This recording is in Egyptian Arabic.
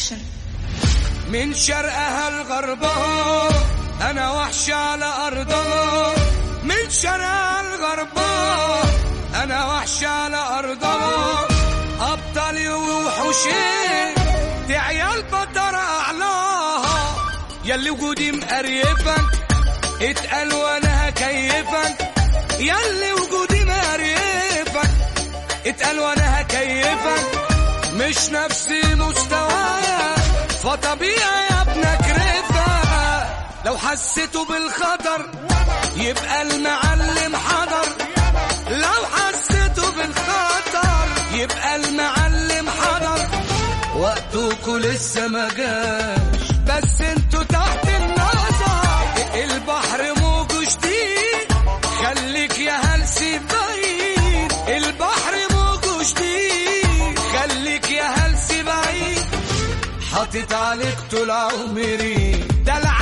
برودكشن من شرقها لغربها انا وحش على ارضها من شرقها لغربها انا وحش على ارضها ابطالي ووحوشين دي عيال بطر اعلاها ياللي وجودي مقريفك اتقل وانا هكيفك ياللي وجودي مقريفك اتقل وانا هكيفك مش نفسي مستوايا فطبيعي يا ابن كرفة لو حسيتوا بالخطر يبقى المعلم حضر لو حسيتوا بالخطر يبقى المعلم حضر وقتكوا لسه ما جاش بس انتوا تحت النظر البحر موجه شديد خليك يا هلسي بعيد البحر موجه شديد خليك يا هلسي بعيد حاطط عليك طول عمري ده